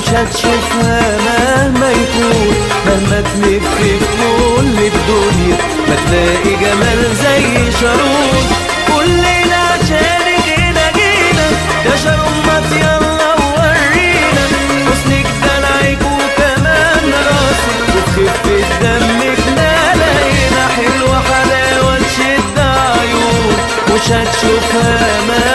هتشوفها مهما يكون مهما تلف في كل الدنيا ما تلاقي جمال زي شارون كلنا عشانك هنا جينا يا شارون ما يلا ورينا حسنك دلعك وكمان راسك وخفة دمك نلاقينا حلوة حلاوة تشد عيون مش هتشوفها ما